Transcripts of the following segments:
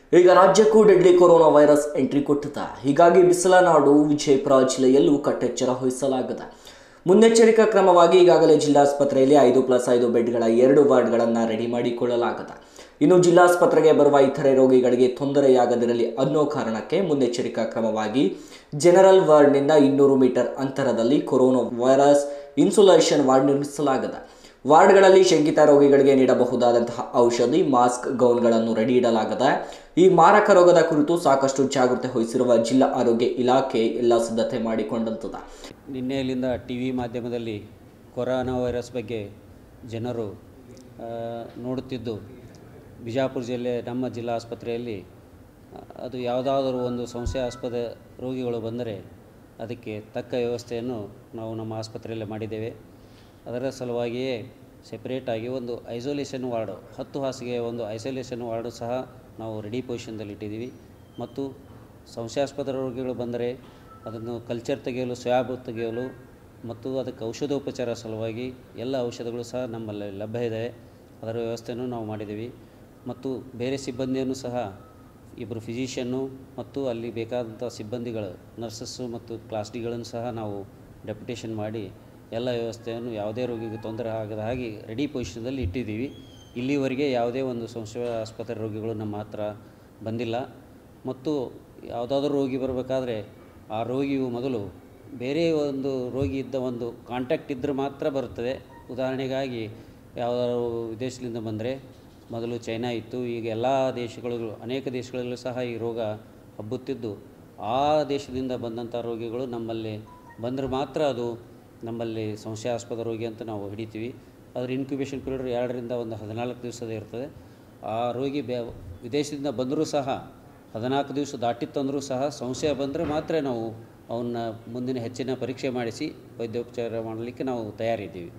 ಈಗ ರಾಜ್ಯಕ್ಕೂ deadly corona virus entry ಕೊಟ್ಟಿದೆ ಹೀಗಾಗಿ ಬಿಸಿಲನಾಡು ವಿಜಯಪುರ ಜಿಲ್ಲೆಯಲ್ಲೂ ಕಟ್ಟೆಚ್ಚರ ವಹಿಸಲಾಗಿದೆ ಮುನ್ನೆಚ್ಚರಿಕಾ ಕ್ರಮವಾಗಿ ಈಗಾಗಲೇ ಜಿಲ್ಲಾಸ್ಪತ್ರೆಯಲ್ಲಿ ಐದು ಪ್ಲಸ್ ಐದು ಬೆಡ್ಗಳ ಎರಡು ವಾರ್ಡ್ಗಳನ್ನು ರೆಡಿ ಮಾಡಿಕೊಳ್ಳಲಾಗಿದೆ ಇನ್ನು ಜಿಲ್ಲಾಸ್ಪತ್ರೆಗೆ ಬರುವ ಇತರೆ ರೋಗಿಗಳಿಗೆ ತೊಂದರೆಯಾಗದಿರಲಿ ಅನ್ನೋ ಕಾರಣಕ್ಕೆ ಮುನ್ನೆಚ್ಚರಿಕಾ ಕ್ರಮವಾಗಿ ಜನರಲ್ ವಾರ್ಡ್ನಿಂದ ಇನ್ನೂರು ಮೀಟರ್ ಅಂತರದಲ್ಲಿ ಕೊರೋನಾ ವೈರಸ್ ಇನ್ಸುಲೇಷನ್ ವಾರ್ಡ್ ನಿರ್ಮಿಸಲಾಗಿದೆ ವಾರ್ಡ್ಗಳಲ್ಲಿ ಶಂಕಿತ ರೋಗಿಗಳಿಗೆ ನೀಡಬಹುದಾದಂತಹ ಔಷಧಿ ಮಾಸ್ಕ್ ಗೌನ್ಗಳನ್ನು ರೆಡಿ ಇಡಲಾಗಿದೆ ಈ ಮಾರಕ ರೋಗದ ಕುರಿತು ಸಾಕಷ್ಟು ಜಾಗೃತಿ ವಹಿಸಿರುವ ಜಿಲ್ಲಾ ಆರೋಗ್ಯ ಇಲಾಖೆ ಎಲ್ಲ ಸಿದ್ಧತೆ ಮಾಡಿಕೊಂಡಂತದ ನಿನ್ನೆಯಲ್ಲಿಂದ ಟಿ ವಿ ಮಾಧ್ಯಮದಲ್ಲಿ ಕೊರೋನಾ ವೈರಸ್ ಬಗ್ಗೆ ಜನರು ಆ, ನೋಡುತ್ತಿದ್ದು ಬಿಜಾಪುರ ಜಿಲ್ಲೆ ನಮ್ಮ ಜಿಲ್ಲಾ ಆಸ್ಪತ್ರೆಯಲ್ಲಿ ಆ, ಅದು ಯಾವುದಾದರೂ ಒಂದು ಸಂಶಯಾಸ್ಪದ ರೋಗಿಗಳು ಬಂದರೆ ಅದಕ್ಕೆ ತಕ್ಕ ವ್ಯವಸ್ಥೆಯನ್ನು ನಾವು ನಮ್ಮ ಆಸ್ಪತ್ರೆಯಲ್ಲೇ ಮಾಡಿದ್ದೇವೆ ಅದರ ಸಲುವಾಗಿಯೇ ಸೆಪರೇಟಾಗಿ ಒಂದು ಐಸೋಲೇಷನ್ ವಾರ್ಡು ಹತ್ತು ಹಾಸಿಗೆಯ ಒಂದು ಐಸೋಲೇಷನ್ ವಾರ್ಡು ಸಹ ನಾವು ರೆಡಿ ಪೊಸಿಷನ್ದಲ್ಲಿ ಇಟ್ಟಿದ್ದೀವಿ ಮತ್ತು ಸಂಶಯಾಸ್ಪದ ರೋಗಿಗಳು ಬಂದರೆ ಅದನ್ನು ಕಲ್ಚರ್ ತೆಗೆಯಲು ಸ್ವ್ಯಾಬ್ ತೆಗೆಯಲು ಮತ್ತು ಅದಕ್ಕೆ ಔಷಧೋಪಚಾರ ಸಲುವಾಗಿ ಎಲ್ಲ ಔಷಧಗಳು ಸಹ ನಮ್ಮಲ್ಲಿ ಲಭ್ಯ ಇದೆ ಅದರ ವ್ಯವಸ್ಥೆಯನ್ನು ನಾವು ಮಾಡಿದ್ದೀವಿ ಮತ್ತು ಬೇರೆ ಸಿಬ್ಬಂದಿಯನ್ನು ಸಹ ಇಬ್ಬರು ಫಿಸಿಷಿಯನ್ನು ಮತ್ತು ಅಲ್ಲಿ ಬೇಕಾದಂಥ ಸಿಬ್ಬಂದಿಗಳು ನರ್ಸಸ್ಸು ಮತ್ತು ಕ್ಲಾಸ್ ಡಿಗಳನ್ನು ಸಹ ನಾವು ಡೆಪ್ಯುಟೇಷನ್ ಮಾಡಿ ಎಲ್ಲ ವ್ಯವಸ್ಥೆಯನ್ನು ಯಾವುದೇ ರೋಗಿಗೆ ತೊಂದರೆ ಆಗದ ಹಾಗೆ ರೆಡಿ ಪೊಸಿಷನ್ದಲ್ಲಿ ಇಟ್ಟಿದ್ದೀವಿ ಇಲ್ಲಿವರೆಗೆ ಯಾವುದೇ ಒಂದು ಸಂಶಯಾಸ್ಪದ ರೋಗಿಗಳು ನಮ್ಮ ಹತ್ರ ಬಂದಿಲ್ಲ ಮತ್ತು ಯಾವುದಾದ್ರೂ ರೋಗಿ ಬರಬೇಕಾದ್ರೆ ಆ ರೋಗಿಯು ಮೊದಲು ಬೇರೆ ಒಂದು ರೋಗಿ ಇದ್ದ ಒಂದು ಕಾಂಟ್ಯಾಕ್ಟ್ ಇದ್ದರೆ ಮಾತ್ರ ಬರುತ್ತದೆ ಉದಾಹರಣೆಗಾಗಿ ಯಾವುದಾದ್ರು ವಿದೇಶದಿಂದ ಬಂದರೆ ಮೊದಲು ಚೈನಾ ಇತ್ತು ಈಗ ಎಲ್ಲ ದೇಶಗಳು ಅನೇಕ ದೇಶಗಳಲ್ಲೂ ಸಹ ಈ ರೋಗ ಹಬ್ಬುತ್ತಿದ್ದು ಆ ದೇಶದಿಂದ ಬಂದಂಥ ರೋಗಿಗಳು ನಮ್ಮಲ್ಲಿ ಬಂದರೆ ಮಾತ್ರ ಅದು ನಮ್ಮಲ್ಲಿ ಸಂಶಯಾಸ್ಪದ ರೋಗಿ ಅಂತ ನಾವು ಹಿಡಿತೀವಿ ಅದ್ರ ಇನ್ಕ್ಯುಬೇಷನ್ ಪೀರಿಯಡ್ ಎರಡರಿಂದ ಒಂದು ಹದಿನಾಲ್ಕು ದಿವಸದ ಇರ್ತದೆ ಆ ರೋಗಿ ಬೆ ವಿದೇಶದಿಂದ ಬಂದರೂ ಸಹ ಹದಿನಾಲ್ಕು ದಿವಸ ದಾಟಿತ್ತಂದರೂ ಸಹ ಸಂಶಯ ಬಂದರೆ ಮಾತ್ರ ನಾವು ಅವನ್ನ ಮುಂದಿನ ಹೆಚ್ಚಿನ ಪರೀಕ್ಷೆ ಮಾಡಿಸಿ ವೈದ್ಯೋಪಚಾರ ಮಾಡಲಿಕ್ಕೆ ನಾವು ತಯಾರಿದ್ದೀವಿ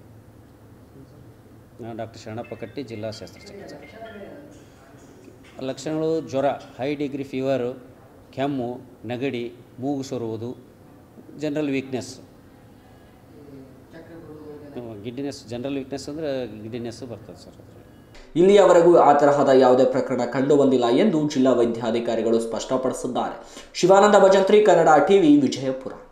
ನಾನು ಡಾಕ್ಟರ್ ಶರಣಪ್ಪ ಕಟ್ಟಿ ಜಿಲ್ಲಾ ಶಸ್ತ್ರಚಿಕಿತ್ಸಕ ಲಕ್ಷಣಗಳು ಜ್ವರ ಹೈ ಡಿಗ್ರಿ ಫೀವರು ಕೆಮ್ಮು ನೆಗಡಿ ಮೂಗು ಸೊರುವುದು general weakness giddiness general weakness ಅಂದರೆ ಗಿಡ್ಡಿನೆಸ್ ಬರ್ತದೆ ಸರ್ ಅದರಲ್ಲಿ ಇಲ್ಲಿಯವರೆಗೂ ಆ ತರಹದ ಯಾವುದೇ ಪ್ರಕರಣ ಕಂಡು ಬಂದಿಲ್ಲ ಎಂದು ಜಿಲ್ಲಾ ವೈದ್ಯಾಧಿಕಾರಿಗಳು ಸ್ಪಷ್ಟಪಡಿಸಿದ್ದಾರೆ ಶಿವಾನಂದ ಭಜಂತ್ರಿ ಕನ್ನಡ ಟಿವಿ ವಿಜಯಪುರ